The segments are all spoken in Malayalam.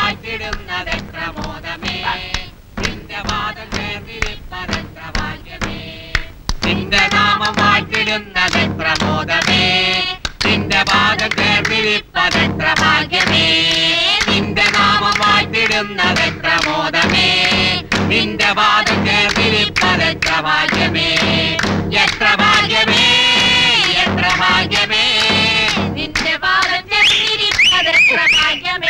വാഴ്ത്തിടുന്നതെത്ര മോദമേ നിന്റെ വാദം ചേർന്നിരിപ്പതെത്ര ഭാഗ്യമേ നിന്റെ നാമം വാഴ്ത്തിടുന്നതെത്ര മോദമേ നിന്റെ പാദം ചേർന്നിരിപ്പതെത്ര ഭാഗ്യമേ നിന്റെ നാമം വാഴ്ത്തിടുന്നതെത്ര മോദമേ നിന്റെ പാദം ചേർന്നിരിപ്പതെത്ര ഭാഗ്യമേ എത്ര ഭാഗ്യമേ എത്ര ഭാഗ്യമേ നിന്റെ പാദം ചേർന്നിരിപ്പതെത്ര ഭാഗ്യമേ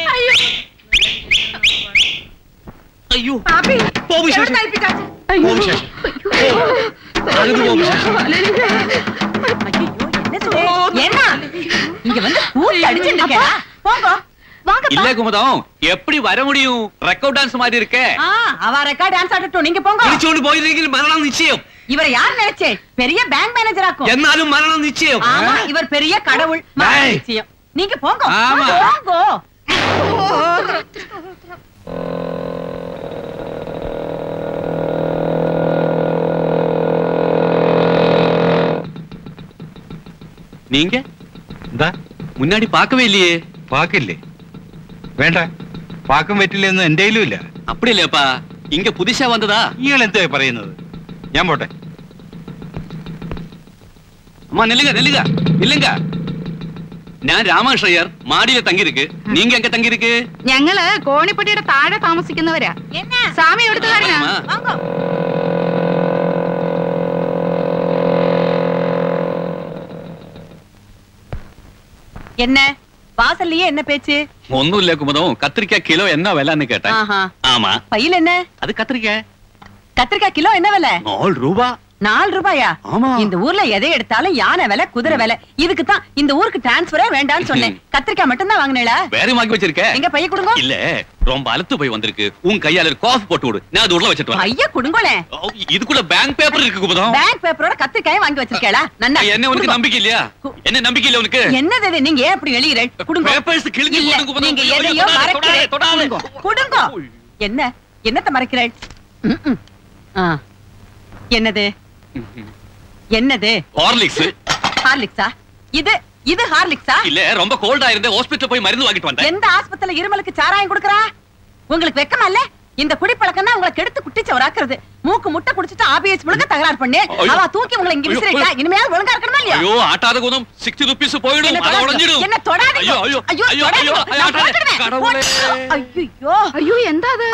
അയ്യോ പാപ്പി പോ വിശേഷം. എവിടുന്നാ ഈ പിശാച്? പോ വിശേഷം. അകത്ത് പോ വിശേഷം. ஏன்னா இங்க வந்து கூத்து அடிச்சுட்டு இருக்கா போங்க இல்ல குமுதம் எப்படி வர முடியும் ரெக்கார்ட் டான்ஸ் மாதிரி இருக்கே ஆ அவ ரெக்கார்ட் டான்ஸ் ஆடட்டும் நீங்க போங்க വിളിച്ചോണ്ട് പോയില്ലെങ്കിൽ മരണം നിശ്ചയം இவரை யார் நினைச்சே பெரிய பேங்க் மேனேஜர் ஆக்கும் എന്നാലും മരണം നിശ്ചയം ஆமா இவர் பெரிய கடவுள் மகா டேய். நிச்சயம் நீங்க போங்க ஆமா. போங்க நீங்க എന്താ முன்னாடி பார்க்கவே இல்லையே വാക്കില്ലേ വേണ്ട വാക്കും പറ്റില്ലെന്ന് എന്റെ കയ്യിലും ഇല്ല அப்படி இல்லையாப்பா இங்க புதுசா வந்ததா ഇയാൾ എന്താ പറയുന്നത് ഞാൻ പോട്ടെ அம்மா நில்லுங்க நில்லுங்க நில்லுங்க ഞാൻ രാമകൃഷ്ണയ്യർ മാടിയിലെ തങ്ങിയിരിക്ക് നീങ്ക എങ്ക തങ്ങിയിരിക്ക് ഞങ്ങള് കോണിപ്പടിയുടെ താഴെ താമസിക്കുന്നവരാ സ്വാമി എടുത്തുകാരനാ ஆமா. வாங்க என்ன வாசல்லையே என்ன பேச்சு ഒന്നും ഇല്ല കുമുദം കത്തിരിക്ക കിലോ എന്നാ വിലന്ന് കേട്ടെ ஆஹா ஆமா பையில என்ன அது கத்திரிக்க கத்திரிக்காய் கிலோ என்ன விலை நாலு ரூபா நாலு ரூபாயா ஆமா. இந்த ஊர்ல எதை எடுத்தாலும் யானை விலை குதிரை விலை இதுக்கு தான் இந்த ஊருக்கு டிரான்ஸ்பரே வேண்டாம்னு சொன்னேன் கத்திரிக்காய் மட்டும் தான் வாங்கினேளா வேற வாங்கி வச்சிருக்க எங்க பைய கொடுங்க இல்ல ரொம்ப அழுத்து போய் வந்திருக்கு உன் கையால ஒரு காஃபி போட்டு விடு நான் அது உள்ள வச்சிட்டு வரேன் பைய கொடுங்களே ஓ, இதுக்குள்ள பேங்க் பேப்பர் இருக்கு குமுதம் பேங்க் பேப்பரோட கத்திரிக்காயும் வாங்கி வச்சிருக்கேளா நன்னா என்ன உனக்கு கொடுங்க. நம்பிக்கை இல்லையா கு- என்ன நம்பிக்கை இல்ல உனக்கு என்னது இது? நீங்க ஏன் அப்படி வெளியிறேன் கொடுங்க பேப்பர்ஸ் கிழிஞ்சு இல்ல போடுங்க குமுதம். நீங்க ஐயோ, எதையோ தொடாதே, மறைக்கிறேன் தொடாதே, கொடுங்க தொடாதே. கொடுங்க என்ன என்னத்த மறைக்கிறேன் ம், ம். ஆ. என்னது என்னது ஹார்லிக்ஸ் ஹார்லிக்ஸா இது இது ஹார்லிக்ஸா இல்ல ரொம்ப கோல்டா இருந்தே ஹாஸ்பிடல் போய் மருந்து வாங்கிட்டு வந்தேன் எந்த ஆஸ்பத்திரியில இருமலுக்கு சாராயம் கொடுக்கறா உங்களுக்கு வெக்கமா இல்ல இந்த குடிப்பழக்கம் தான் உங்களை கெடுத்து குட்டிச்சவராக்குறது மூக்கு முட்டை குடிச்சிட்டு ஆபிஎஸ் முழுக்க தகராறு பண்ணு ஐயோ. அவ தூக்கி உங்களை இங்க ஐயோ, விசிறிட்டா இனிமேல் ஒழுங்கா இருக்கணுமா இல்லையா ஐயோ ஆட்டாத குணம் சிக்ஸ்டி ருபீஸ் போயிடும் என்ன அது தொடாதீங்க. உடஞ்சிடும் என்ன தொடாதீங்க. ஐயோ ஐயோ ஐயோ, ஐயோ ஐயோ தொடாதீங்க. ஐயோ, நான் ஆட்டாதே. போட்டுடுவேன். கடவுளே അയ്യോ അയ്യോ എന്താ അത്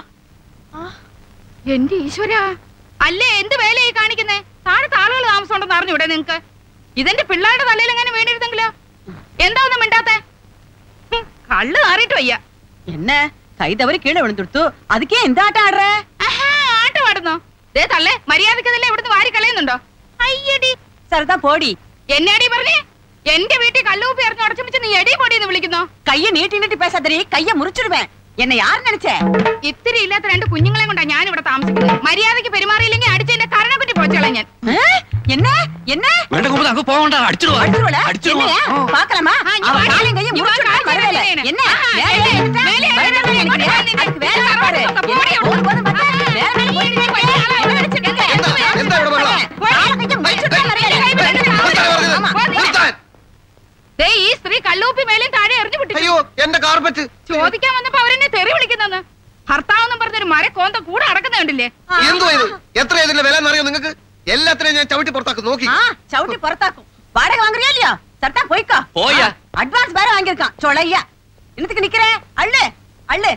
എന്റെ ഈശ്വര അല്ലേ എന്ത് വേലയായി കാണിക്കുന്നേ താഴെ ആളുകൾ താമസം ഉണ്ടെന്ന് അറിഞ്ഞൂടെ നിങ്ങക്ക് ഇതെന്റെ പിള്ളേരുടെ തലയിൽ എങ്ങനെ വീണിരുന്നെങ്കിലോ എന്താ ഒന്നും മിണ്ടാത്തെ ഹും, കള്ള് മാറിയിട്ട് വയ്യ என்ன கை தவறி கீழே விழுந்துடுத்து அதுக்கே இந்த ஆட்டம் ஆடுற ആഹാ, ആട്ടം ആടുന്നോ ദേ തള്ളേ മര്യാദക്കതല്ലേ ഇവിടുന്ന് വാരി കളയുന്നുണ്ടോ അയ്യടി சரிதான் போடி എന്നാടി പറഞ്ഞേ എന്റെ വീട്ടിൽ കല്ലുകൂപ്പി ഇറങ്ങി ഉടച്ചു നീ എടി പൊടി എന്ന് വിളിക്കുന്നോ கைய நீட்டி நீட்டி பேசாதடி கைய முறிச்சிடுவேன் என்ன யாரு நினைச்ச ഇത്തിരി ഇല്ലാത്ത രണ്ട് കുഞ്ഞുങ്ങളെ കൊണ്ടാ ഞാൻ ഇവിടെ താമസിക്കുന്നത് മര്യാദയ്ക്ക് പെരുമാറിയില്ലെങ്കിൽ അടിച്ചെന്റെ കരണക്കുറ്റി പോച്ചള ഞാൻ ஆ? என்ன என்ன வேണ്ട குமுதம் அங்க போக வேண்டாம் அடிச்சிடுவா அடிச்சிருவல அடிச்சிடுவா என்னையா பாக்கலாமா ஆ, இங்க அவ வாடி. காலையும் கையும் இங்க முறிச்சிடுவா வாடி. வரவேல வேலை என்ன ஆஹா, வேலை வேலை, எடுத்துட்டா? வேலை, பயந்து வேலை, நினைக்கிறேன். வேலை, அதுக்கு வேலை வேலை, பாரு. வேலை, என்ன, வேலை, ஒரு போதும் பார்த்தா, வேலை, வேலை வேலை, போயிட்டு வேலை, போய் வேலை, ஆளை வேலை, அடிச்சிட்டு வேலை, இருக்க. എന്താ ஆளை ഇവിടെ கையும் முறிச்சிட்டா வரவேல. ஆமா. ദേ ഈ സ്ത്രീ കല്ലൂപ്പി മേലെയും താഴെ എറിഞ്ഞു വിട്ടു അയ്യോ എന്റെ കാർപ്പറ്റ് ചോദിക്കാൻ വന്നപ്പോ അവരെന്നെ തെറി വിളിക്കുന്നെന്ന് ഭർത്താവെന്നും പറഞ്ഞൊരു മര കോന്ത കൂടെ അടക്കുന്ന കണ്ടില്ലേ എന്തോ ഇത് എത്ര ഇതിന്റെ വില എന്നറിയോ നിങ്ങൾക്ക് എല്ലാത്തിനെയും ഞാൻ ചവിട്ടി പുറത്താക്കും നോക്കി ஆ, சவுட்டி பொறத்தாக்கும் வாடகை வாங்குறியா இல்லையா சட்டா போய்க்கோ போயா. அட்வான்ஸ் வேற வாங்கியிருக்கான் சொலையா என்னத்துக்கு நிக்கிற அள்ளு அள்ளு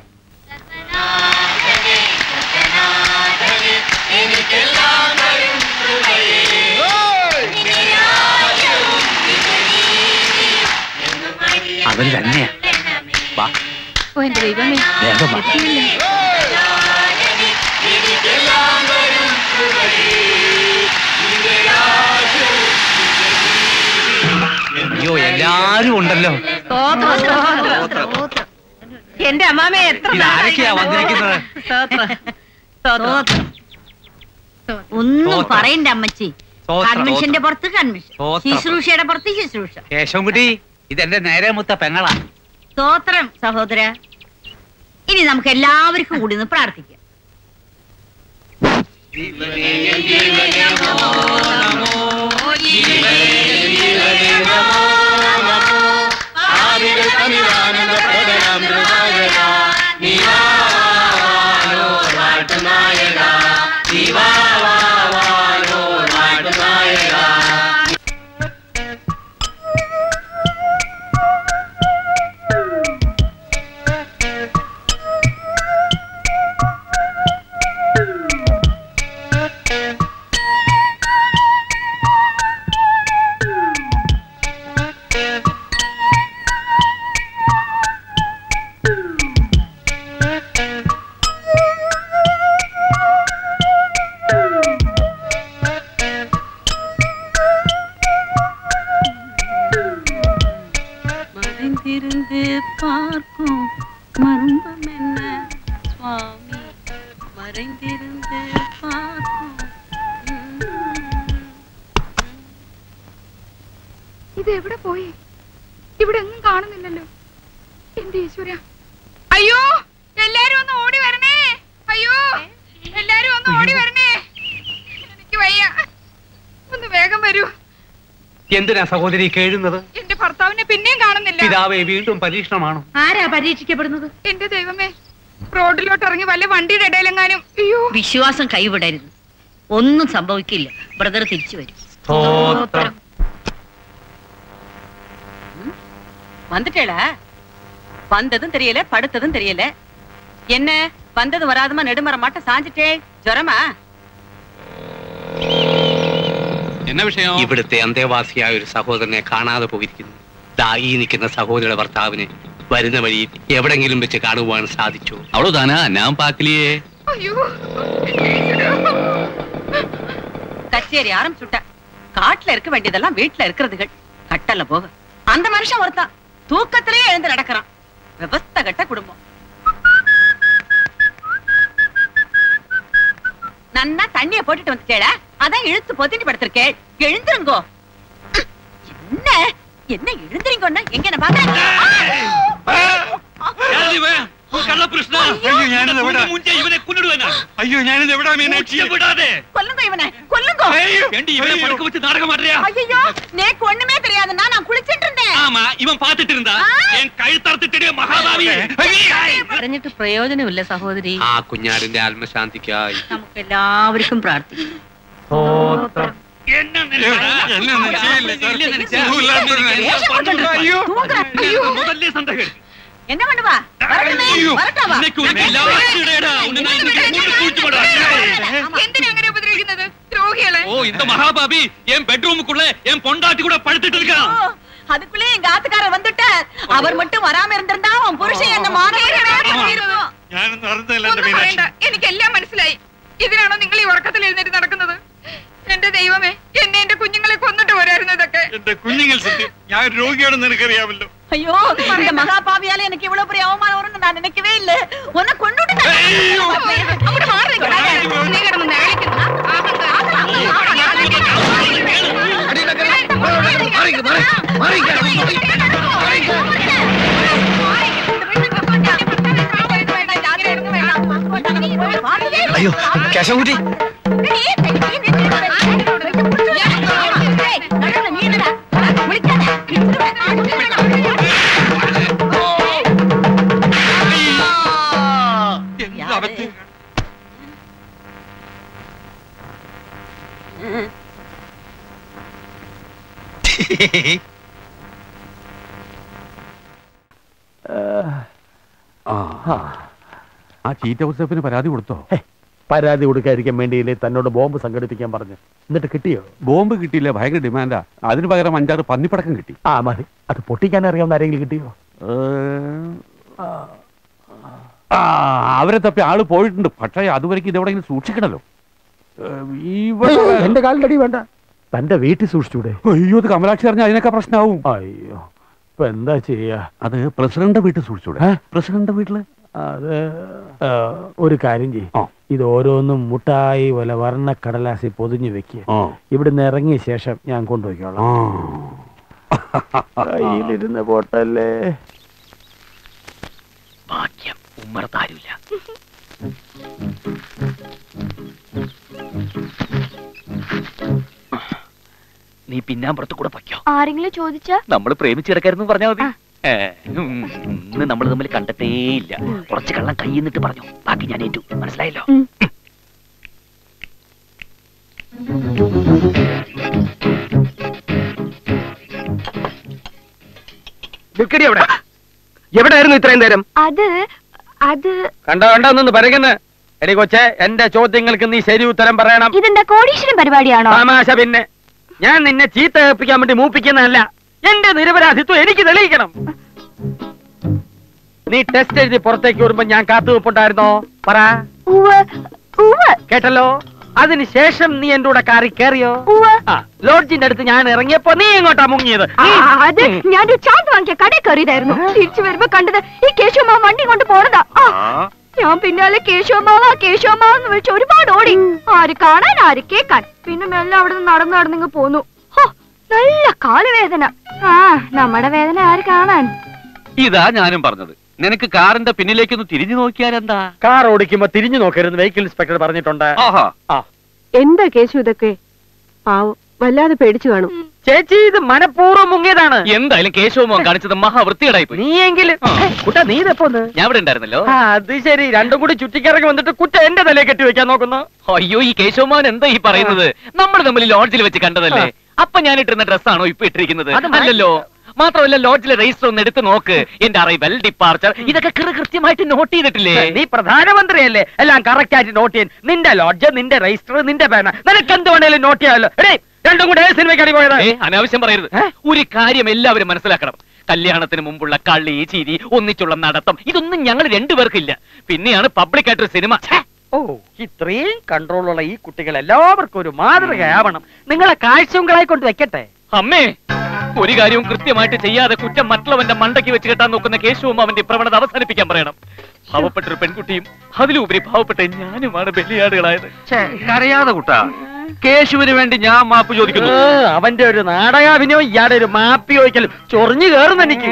അവര് തന്നെയാ വാ ഓ എന്റെ ദൈവമേ വേഗം വാ. അയ്യോ എല്ലാരും ഉണ്ടല്ലോ എന്റെ അമ്മാമേ എത്ര ഇതാരൊക്കെയാ വന്നിരിക്കുന്നത് ഒന്നും സ്തോത്രം. പറയണ്ട അമ്മച്ചി സ്തോത്രം. കൺവെൻഷന്റെ പുറത്ത് കൺവെൻഷൻ സ്തോത്രം. ശുശ്രൂഷയുടെ പുറത്ത് ശുശ്രൂഷ കേശവൻകുട്ടി ഇതെന്റെ നേരെ മുത്ത പെങ്ങളാ സ്തോത്രം സഹോദര ഇനി നമുക്ക് എല്ലാവർക്കും കൂടി ഒന്ന് പ്രാർത്ഥിക്കാം ആദികൾ തനിവാനന്ദ പ്രകടനം மறைந்திருந்து பார்க்கும் மர்மம் என்ன சுவாமி மறைந்திருந்து பார்க்கும் ഇത് എവിടെ പോയി ഇവിടെ എങ്ങും കാണുന്നില്ലല്ലോ എന്റെ ഈശ്വര അയ്യോ എല്ലാരും ഒന്ന് ഓടി വരണേ അയ്യോ എല്ലാരും ഒന്ന് ഓടി വരണേ എനിക്ക് വയ്യ ഒന്ന് വേഗം വരൂ എന്തിനാ സഹോദരി കേഴുന്നത് എന്റെ ഭർത്താവിനെ പിന്നെയും കാണുന്നില്ല പിതാവെ വീണ്ടും പരീക്ഷണമാണോ ആരാ പരീക്ഷിക്കപ്പെടുന്നത് എന്റെ ദൈവമേ റോഡിലോട്ട് ഇറങ്ങി വല്ല വണ്ടിയുടെ ഇടയിലെങ്ങാനും അയ്യോ വിശ്വാസം കൈവിടരുത് ഒന്നും സംഭവിക്കില്ല ബ്രദർ തിരിച്ചു വരും സ്തോത്രം வந்துட்டேளா வந்ததும் தெரியல படுத்ததும் தெரியல என்ன வந்தது வராதமா நெடுமர மாட்ட சாஞ்சிட்டே ஜுரமா എന്നാ വിഷയം ഇവിടുത്തെ അന്തേവാസിയായ ഒരു സഹോദരനെ കാണാതെ പോയിരിക്കുന്നു ദാ ഈ നിൽക്കുന്ന സഹോദരിയുടെ ഭർത്താവിനെ വരുന്ന വഴിയിൽ എവിടെങ്കിലും വെച്ച് കാണുവാൻ സാധിച്ചു അവളോ താനാ ഞാൻ പാക്കിലിയേ അയ്യോ എന്റെ ഈശ്വരാ. கச்சேரி ஆரம்பிச்சுட்ட காட்டுல இருக்க வேண்டியதெல்லாம் வீட்டுல இருக்கிறதுகள் கட்டல போக அந்த மனுஷன் ஒருத்தன் தூக்கத்திலே எழுந்து நடக்கிறான் விவஸ்த கட்ட குடும்பம் நன்னா தண்ணிய போட்டுட்டு வந்துட்டேடா அதான் இழுத்து பொத்திட்டு படுத்திருக்கேன் எழுந்துருங்கோ என்ன என்ன எழுந்துறீங்கன்னா எங்க என்ன കള്ളകൃഷ്ണ അയ്യോ, ഞാനിത് എവിടാ? ഇവനെ കൊന്നിടുവാനാ അയ്യോ ഞാനിത് എവിടാ മീനാക്ഷി വിടാതെ கொல்லுங்க இவனை கொல்லுங்க ஏண்டி இவனை படுக்க வச்சு நாடகம் ஆடுறியா ஐயோ நேக்கு ஒண்ணுமே தெரியாதுன்னா நான் குளிச்சிட்டு இருந்தேன் ஆமா இவன் பாத்துட்டு இருந்தா என் கழுத்தறுத்துட்டு மகாபாவி പറഞ്ഞിട്ട് പ്രയോജനമില്ല സഹോദരി ആ കുഞ്ഞാടിന്റെ ആത്മശാന്തിക്കായി നമുക്ക് എല്ലാവർക്കും പ്രാർത്ഥിക്കാം സ്തോത്രം என்ன நினைச்சா? என்ன நினைச்சே இல்ல, சார். இல்ல நினைச்சா? ஐயோ. ஐயோ முதல்ல சந்தேகம் என்ன பண்ணுவா வரட்டுமே வரட்டாவா இன்னைக்கு உனக்கு எல்லாரும் இடையடா. உன்னை நான் இன்னைக்கு மூணு கூட்டி போடுறேன். എന്തിനാ അങ്ങനെ ഉപദ്രവിക്കുന്നത് ദ്രോഹികളെ ஓ இந்த மகாபாபி என் பெட்ரூமுக்குள்ள என் பொண்டாட்டி கூட படுத்துட்டு இருக்கான் ஓ, அதுக்குள்ளே எங்க ஆத்துக்காரர் வந்துட்டார் அவர் மட்டும் வராம இருந்திருந்தா அவன் புருஷன் என்ன மானவரமே பண்ணிருக்கும் ഞാനൊന്നും അറിഞ്ഞില്ല എന്റെ ഒന്നും മീനാക്ഷി പറയണ്ട എനിക്കെല്ലാം മനസ്സിലായി ഇതിനാണോ നിങ്ങൾ ഈ ഉറക്കത്തിൽ എഴുന്നേറ്റ് നടക്കുന്നത് എന്റെ ദൈവമേ എന്നെ എന്റെ കുഞ്ഞുങ്ങളെ കൊന്നിട്ട് വരായിരുന്നു ഇതൊക്കെ എന്റെ കുഞ്ഞുങ്ങൾ സത്യം ഞാൻ ഒരു രോഗിയാണെന്ന് എനിക്കറിയാമല്ലോ ஐயோ இந்த மகா பாவியால எனக்கு இவ்வளவு பெரிய அவமானம் வரும்னு நான் நினைக்கவே இல்ல உன்னை கொண்டுட்டு അങ്ങോട്ട് മാറി നിൽക്കടാ. നീ കിടന്ന് നിഴലിക്കുന്നു. ஐயோ കേശവകുട്ടി അബദ്ധം ആ ചീറ്റ ഉത്സവത്തിന് പരാതി കൊടുത്തോ പരാതി കൊടുക്കാതിരിക്കാൻ വേണ്ടിയില്ലേ തന്നോട് ബോംബ് സംഘടിപ്പിക്കാൻ പറഞ്ഞു എന്നിട്ട് കിട്ടിയോ ബോംബ് കിട്ടിയില്ല ഭയങ്കര ഡിമാൻഡാ അതിന് പകരം അഞ്ചാറ് പന്നിപ്പടക്കം കിട്ടി ആ മതി അത് പൊട്ടിക്കാൻ അറിയാവുന്ന ആരെങ്കിലും കിട്ടിയോ ആ അവരെ തപ്പി ആള് പോയിട്ടുണ്ട് പക്ഷേ അതുവരേക്കും ഇതെവിടെയെങ്കിലും സൂക്ഷിക്കണല്ലോ ഏ, ഇവിടെ എന്റെ കാലിന്റെ അടി വേണ്ട തന്റെ വീട്ടിൽ സൂക്ഷിച്ചൂടെ അയ്യോ ഇത് കമലാക്ഷി അറിഞ്ഞാൽ അതിനൊക്കെ പ്രശ്നമാവും അയ്യോ ഇപ്പൊ എന്താ ചെയ്യാ അത് പ്രസിഡന്റ് വീട്ടിൽ സൂക്ഷിച്ചൂടെ പ്രസിഡന്റ് വീട്ടില് അത് ആ, ഒരു കാര്യം ആ. ചെയ്യും ഇത് ഓരോന്നും മുട്ടായി പോലെ വർണ്ണ കടലാസി പൊതിഞ്ഞു വെക്കുക ആ ഇവിടുന്ന് ഇറങ്ങിയ ശേഷം ഞാൻ കൊണ്ടുപോയിക്കോളാം കയ്യിലിരുന്ന് പോട്ടല്ലേ ഭാഗ്യം ഉമ്മറത്താരുമില്ല നീ പിന്നാമ്പുറത്ത് കൂടെ പൊയ്ക്കോ ആരെങ്കിലും ചോദിച്ചാ നമ്മൾ പ്രേമിച്ച് കിടക്കായിരുന്നു പറഞ്ഞാൽ മതി ഏ, ഉം, ഇന്ന് നമ്മൾ തമ്മിൽ കണ്ടെത്തേയില്ല കുറച്ച് കള്ളം കൈ നിന്നിട്ട് പറഞ്ഞു ബാക്കി ഞാൻ ഏറ്റു മനസ്സിലായല്ലോ ഉം. നിൽക്കടി അവിടെ എവിടെയായിരുന്നു ഇത്രയും നേരം അത് അത് കണ്ട കണ്ട ഒന്ന് പരകുന്ന എടി കൊച്ചെ എന്റെ ചോദ്യങ്ങൾക്ക് നീ ശരി ഉത്തരം പറയണം ഇതെന്താ കോടീശ്വരൻ പരിപാടിയാണോ തമാശ പിന്നെ ഞാൻ നിന്നെ ചീത്ത കേൾപ്പിക്കാൻ വേണ്ടി മൂപ്പിക്കുന്നതല്ല എന്റെ നിരപരാധിത്വം എനിക്ക് തെളിയിക്കണം നീ ടെസ്റ്റ് എഴുതി പുറത്തേക്ക് വരുമ്പോ ഞാൻ കാത്തുവെപ്പുണ്ടായിരുന്നോ പറ ഉവ്വ് ഉവ്വ് കേട്ടല്ലോ അതിനുശേഷം നീ എന്റെ കൂടെ കാറി കയറിയോ ഉവ്വ് ലോഡ്ജിന്റെ അടുത്ത് ഞാൻ ഇറങ്ങിയപ്പോ നീ എങ്ങോട്ടാ മുങ്ങിയത് ആ, അത് ഞാനൊരു ചാന്ത് വാങ്ങിയ കടയിൽ കയറിയതായിരുന്നു തിരിച്ചു വരുമ്പോ കണ്ടത് ഈ കേശവമാവ് വണ്ടി കൊണ്ട് പോണതാ ആ, ഞാൻ പിന്നാലെ കേശവമാവ കേശവമാവെന്ന് വിളിച്ച് ഒരുപാട് ഓടി ആര് കാണാൻ ആര് കേക്കാൻ പിന്നെ മെല്ലെ അവിടെ നിന്ന് നടന്നു നടന്നിങ്ങ് പോന്നു ഹോ, നല്ല കാലുവേദന ആ നമ്മുടെ വേദന ആര് കാണാൻ ഇതാ ഞാനും പറഞ്ഞത് നിനക്ക് കാറിന്റെ പിന്നിലേക്കൊന്ന് തിരിഞ്ഞു നോക്കിയാൽ എന്താ കാർ ഓടിക്കുമ്പോ തിരിഞ്ഞു നോക്കരുത് വെഹിക്കിൾ ഇൻസ്പെക്ടർ പറഞ്ഞിട്ടുണ്ട് ആഹാ എന്താ കേശു ഇതൊക്കെ പാവം വല്ലാതെ പേടിച്ചു കാണും ചേച്ചി ഇത് മനഃപൂർവ്വം മുങ്ങിയതാണ് എന്തായാലും കേശവമോൻ കാണിച്ചത് മഹാവൃത്തികേടായി പോയി നീയെങ്കിലും കുട്ട നീ ഇതെപ്പോന്ന് ഞാൻ ഇവിടെ ഉണ്ടായിരുന്നല്ലോ ആ, അത് ശരി രണ്ടും കൂടി ചുറ്റിക്കിറങ്ങി വന്നിട്ട് കുറ്റ എന്റെ തലയെ കെട്ടി വെക്കാൻ നോക്കുന്നു അയ്യോ ഈ കേശവമോൻ എന്താ ഈ പറയുന്നത് നമ്മൾ തമ്മിൽ ലോഡ്ജിൽ വെച്ച് കണ്ടതല്ലേ അപ്പൊ ഞാൻ ഇട്ടിരുന്ന ഡ്രസ്സാണോ ഇപ്പൊ ഇട്ടിരിക്കുന്നത് അത് മ- അല്ലല്ലോ മാത്രമല്ല ലോഡ്ജിലെ രജിസ്റ്റർ ഒന്ന് എടുത്ത് നോക്ക് എന്റെ അറൈവൽ ഡിപ്പാർച്ചർ ഇതൊക്കെ കൃ കൃത്യമായിട്ട് നോട്ട് ചെയ്തിട്ടില്ലേ നീ പ്രധാനമന്ത്രിയല്ലേ എല്ലാം കറക്റ്റ് ആയിട്ട് നോട്ട് ചെയ്യാൻ നിന്റെ ലോഡ്ജ് നിന്റെ രജിസ്റ്റർ നിന്റെ പേന നിനക്ക് എന്ത് വേണേലും നോട്ട് ചെയ്യാമല്ലോ എടേ രണ്ടും കൂടെ ഏത് സിനിമയ്ക്കാണ് പോയത് ഏ, അനാവശ്യം പറയരുത് ഒരു കാര്യം എല്ലാവരും മനസ്സിലാക്കണം കല്യാണത്തിന് മുമ്പുള്ള കളി ചിരി ഒന്നിച്ചുള്ള നടത്തം ഇതൊന്നും ഞങ്ങൾ രണ്ടുപേർക്കില്ല പിന്നെയാണ് പബ്ലിക് ആയിട്ടൊരു സിനിമ ഛേ, ഓ ഇത്രയും കൺട്രോളുള്ള ഈ കുട്ടികൾ എല്ലാവർക്കും ഒരു മാതൃകയാവണം നിങ്ങളെ കാഴ്ചകളായി കൊണ്ട് വെക്കട്ടെ അമ്മേ ഒരു കാര്യവും കൃത്യമായിട്ട് ചെയ്യാതെ കുറ്റം മറ്റുള്ളവന്റെ മണ്ടയ്ക്ക് വെച്ച് കെട്ടാൻ നോക്കുന്ന കേശവും അവന്റെ ഈ പ്രവണത അവസാനിപ്പിക്കാൻ പറയണം പാവപ്പെട്ട ഒരു പെൺകുട്ടിയും അതിലുപരി പാവപ്പെട്ട ഞാനുമാണ് ബലിയാടുകളായത് കരയാതെ കുട്ടാ കേശുവിന് വേണ്ടി ഞാൻ മാപ്പ് ചോദിക്കുന്നു ഏ, അവന്റെ ഒരു നാടകാഭിനയം ഇയാടെ ഒരു മാപ്പി ചോദിക്കലും ചൊറിഞ്ഞു കയറുന്ന എനിക്ക്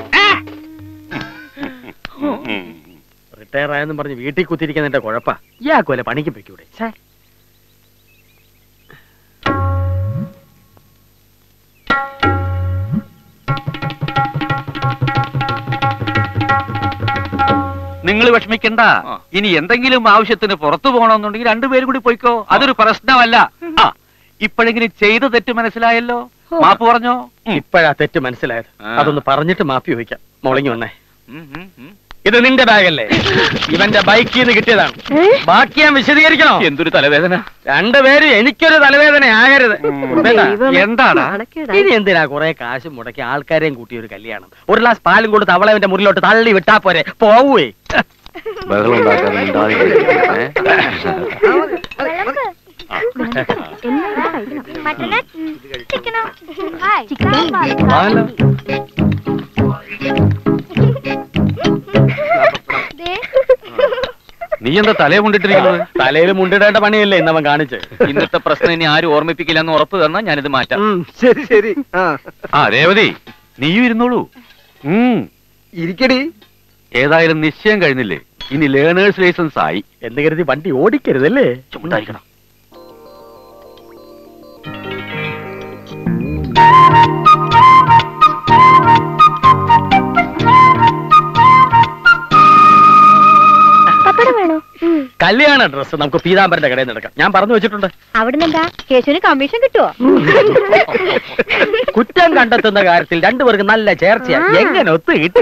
റിട്ടയർ ആയെന്നും പറഞ്ഞ് വീട്ടിൽ കുത്തിരിക്കുന്നതിന്റെ കുഴപ്പ ഇയാൾക്കുമല്ലേ പണിക്ക് വെക്കൂടെ ഛേ. നിങ്ങൾ വിഷമിക്കണ്ട ഇനി എന്തെങ്കിലും ആവശ്യത്തിന് പുറത്തു പോകണമെന്നുണ്ടെങ്കിൽ രണ്ടുപേരും കൂടി പോയിക്കോ അതൊരു പ്രശ്നമല്ല ആ ഇപ്പോഴെങ്കിലും ചെയ്ത തെറ്റ് മനസ്സിലായല്ലോ മാപ്പ് പറഞ്ഞോ ഇപ്പോഴാ തെറ്റ് മനസ്സിലായത് ആ. അതൊന്ന് പറഞ്ഞിട്ട് മാപ്പി ചോദിക്കാം മോളിങ്ങി വന്നേ ഉം, ഉം, ഉം. ഇത് നിന്റെ ബാഗല്ലേ ഇവന്റെ ബൈക്കിൽ നിന്ന് കിട്ടിയതാണ് ബാക്കി ഞാൻ വിശദീകരിക്കണോ എന്തൊരു തലവേദന രണ്ടുപേരും എനിക്കൊരു തലവേദന ആകരുത് ഉപ്പേട്ടാ, എന്താടാ ഇനി എന്തിനാ കുറെ കാശും മുടക്കി ആൾക്കാരെയും കൂട്ടി ഒരു കല്യാണം ഒരു ഗ്ലാസ് പാലും കൊടുത്ത് അവളെ അവന്റെ മുറിലോട്ട് തള്ളി വിട്ടാ പോരെ പോവേ നീ എന്താ തലയെ കൊണ്ടിട്ടിരിക്കുന്നത് തലയിൽ മുണ്ടിടേണ്ട പണിയല്ലേ ഇന്നവൻ കാണിച്ച് ഇന്നത്തെ പ്രശ്നം ഇനി ആരും ഓർമ്മിപ്പിക്കില്ല എന്ന് ഉറപ്പ് തന്നാ ഞാനിത് മാറ്റാം ശരി ശരി ആ ആ രേവതി നീയും ഇരുന്നോളൂ ഉം. ഇരിക്കടി ഏതായാലും നിശ്ചയം കഴിഞ്ഞില്ലേ ഇനി ലേണേഴ്സ് ലൈസൻസ് ആയി എന്ന് കരുതി വണ്ടി ഓടിക്കരുതല്ലേ ചുമട്ടായിരിക്കണം പപ്പടം വേണോ കല്യാണ ഡ്രസ് നമുക്ക് പീതാംബരന്റെ കടയിൽ നിന്ന് എടുക്കാം ഞാൻ പറഞ്ഞു വെച്ചിട്ടുണ്ട് അവിടുന്ന് എന്താ കേശുവിന് കമ്മീഷൻ കിട്ടുവോ കുറ്റം കണ്ടെത്തുന്ന കാര്യത്തിൽ രണ്ടുപേർക്ക് നല്ല ചേർച്ചയാ എങ്ങനെ ഒത്തു കിട്ടി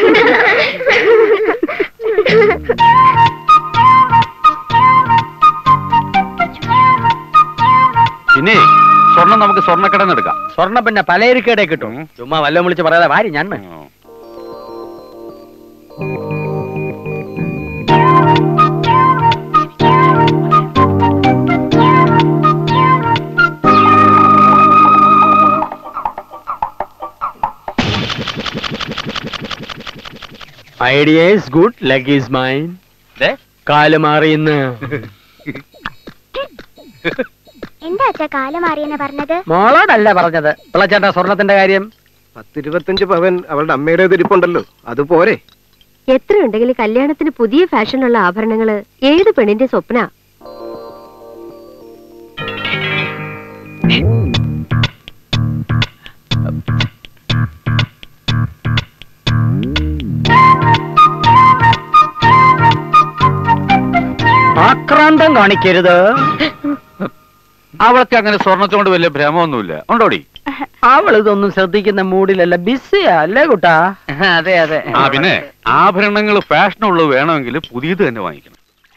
പിന്നെ സ്വർണം നമുക്ക് സ്വർണ്ണക്കട എടുക്കാം സ്വർണ്ണ പിന്നെ പലചരക്കടെ കിട്ടും ചുമ്മാ വല്ലതും വിളിച്ച് പറയാതെ വാരി ഞാൻ idea is good leg is mine കാല് മാറിയെന്ന് എന്താ അച്ഛാ കാലം മാറിയെന്ന് പറഞ്ഞത് മോളോടല്ല പറഞ്ഞത് പിള്ളച്ചേട്ടാ സ്വർണത്തിന്റെ കാര്യം പത്തിരുപത്തഞ്ച് പവൻ അവളുടെ അമ്മയുടെ ഇരിപ്പുണ്ടല്ലോ അത് പോരെ എത്രയുണ്ടെങ്കിലും കല്യാണത്തിന് പുതിയ ഫാഷനുള്ള ആഭരണങ്ങള് ഏത് പെണ്ണിന്റെ സ്വപ്ന ആക്രാന്തം കാണിക്കരുത് അവൾക്ക് അങ്ങനെ സ്വർണത്തോട് വലിയ ഭ്രമമൊന്നുമില്ല ഉണ്ടോടി അവൾ ഇതൊന്നും ശ്രദ്ധിക്കുന്ന മൂഡിലല്ല ബിസിയാ അല്ലേ കുട്ടാ അതെ അതെ ആ പിന്നെ ആഭരണങ്ങൾ ഫാഷനുള്ളത് വേണമെങ്കിൽ പുതിയത് തന്നെ വാങ്ങിക്കണം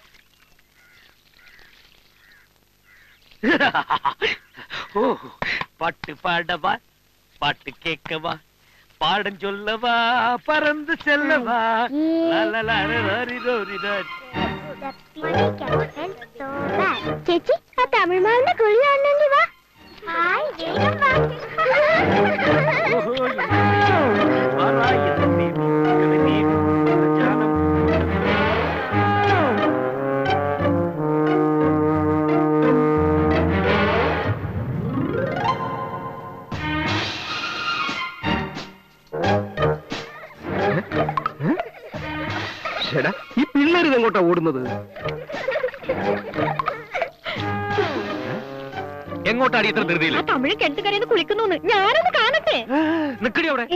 ഓ பாட்டு பாடவா பாட்டு கேட்கவா பாடம் சொல்லவா பறந்து செல்லவா ചേച്ചി ആ തമിഴ് മാവിന്റെ കുഴി കാണണമെങ്കിൽ വാ ചേടാ ഈ പിള്ളേര് എങ്ങോട്ടാ ഓടുന്നത് എങ്ങോട്ടാടി ഇത്ര ധൃതിയിൽ ആ തമിഴ് കിണറ്റുകരയിൽ കുളിക്കുന്നു ഞാനൊന്ന് കാണട്ടെ നിക്കടി അവിടെ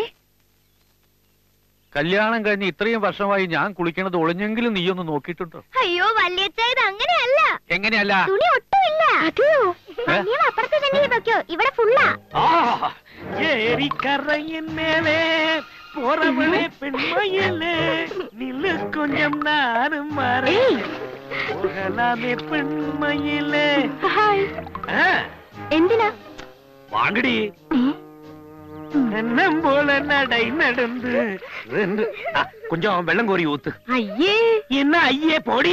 കല്യാണം കഴിഞ്ഞ് ഇത്രയും വർഷമായി ഞാൻ കുളിക്കണത് ഒളിഞ്ഞെങ്കിലും നീയൊന്ന് നോക്കിയിട്ടുണ്ടോ അയ്യോ വല്യച്ച ഇത് അങ്ങനെയല്ല എങ്ങനെയല്ല തുണി ഒട്ടുമില്ല അതെയോ ഏ? അപ്പുറത്ത് തന്നെ വെക്കോ ഇവിടെ ഫുള്ളാ ஏரிக்கரையின் மேலே போறவளே பெண்மையிலே நில்லு கொஞ்சம் நானும் மாறேன் போகலாமே பெண்மையிலே ஆ, എന്തിനാ வாங்கடி எண்ணம் போல நடை நடந்து ரெண்டு ஆ, கொஞ்சம் வெள்ளம் கோரி ஊத்து അയ്യേ என்ன ஐயே போடி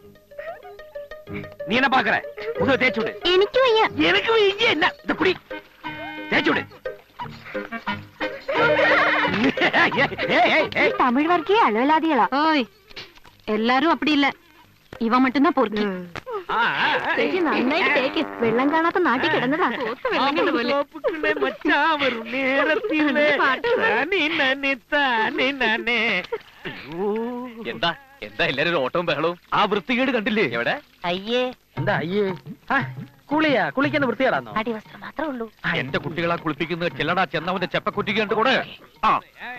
நீ என்ன பாக்குற முத தேய்ச்சு விடு എനിക്ക് വയ്യ எனக்கு இங்கே என்ன இந்த குடி தேய்ச்சு விடு ஏய், ஏய், ஏய், ஏய். തമിഴ് വർഗീയ അലവലാദികളാ ഓയ് എല്ലാരും അപ്പടി ഇല്ല ഇവ മട്ടുന്നാ പൊറുക്കി ஆ, ஆ, ஆ. ചേച്ചി നന്നായിട്ട് തേക്ക് വെള്ളം കാണാത്ത നാട്ടിൽ കിടന്നതാ தோப்புக்குள்ளே மச்சான் வரும் நேரத்திலே தானே நானே தானே நானே ஐயோ. എന്താ എന്താ എല്ലാരും ഒരു ഓട്ടവും ബഹളവും ആ വൃത്തികേട് കണ്ടില്ലേ എവിടെ അയ്യേ എന്താ അയ്യേ ആ, കുളിയാ കുളിക്കുന്ന വൃത്തിയാടാന്നോ അടിവസ്ത്രം മാത്രമേ ഉള്ളൂ എന്റെ കുട്ടികളാ കുളിപ്പിക്കുന്നത് ചെല്ലടാ ചെന്നവന്റെ ചെപ്പക്കുറ്റിക്ക് കണ്ട് കൂടെ ആ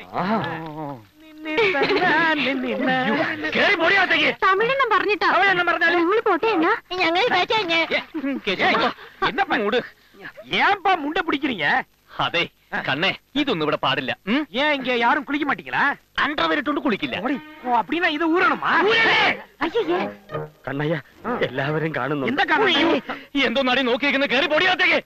കേറി പൊടിയാത്തേക്ക് തമിഴെണ്ണം പറഞ്ഞിട്ടാ അവളെണ്ണം പറഞ്ഞാല് ഞങ്ങൾ പോട്ടെ എന്നാ ഞങ്ങൾ என்னப்பா மூடு ஏன்பா முண்டை பிடிக்கிறீங்க അതെ കണ്ണേ ഇതൊന്നും ഇവിടെ പാടില്ല ഉം? ஏன் இங்க யாரும் குளிக்க மாட்டீங்களா അണ്ടർവെയർ ഇട്ടുകൊണ്ട് കുളിക്കില്ല ஓடி. ஓ அப்படின்னா இது ஊறணுமா അയ്യേ കണ്ണയ്യ എല്ലാവരും കാണുന്നു എന്താ കാണുന്നു എന്തോന്നാടി നോക്കിയിരിക്കുന്നത് കയറി പൊടിയാത്തേക്ക്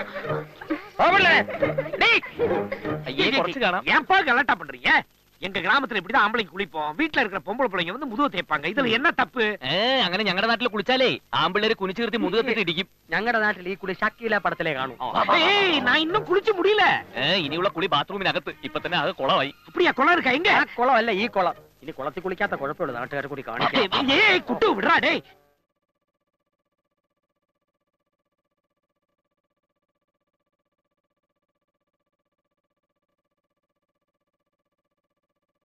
അയ്യേ കുറച്ച് കാണാം ஏன்பா கலாட்டா பண்றீங்க எங்க கிராமத்துல இப்படிதான் ஆம்பளைங்க குளிப்போம் வீட்டுல இருக்கிற பொம்பளை பிள்ளைங்க வந்து முதுகு தேய்ப்பாங்க இதுல என்ன தப்பு ഏ അങ്ങനെ ഞങ്ങളുടെ നാട്ടിൽ കുളിച്ചാലേ ആമ്പിള്ളേര് കുനിച്ചു നിർത്തി മുതുകത്തിട്ട് ഇടിക്കും ഞങ്ങളുടെ നാട്ടിൽ ഈ കുളി ഷക്കീല പടത്തിലേ കാണും ഏയ് நான் இன்னும் குளிச்சு முடியல ഏ ഇനിയുള്ള കുളി ബാത്റൂമിനകത്ത് ഇപ്പൊ തന്നെ അത് കുളമായി அப்படியா குளம் இருக்கா எங்க குளம் இல்ல ഈ കുളം ഇനി കുളത്തിൽ കുളിക്കാത്ത കുഴപ്പമുള്ളൂ നാട്ടുകാരെ കൂടി കാണിക്കാം ഏയ് കുട്ടു വിടറാ ഡേയ്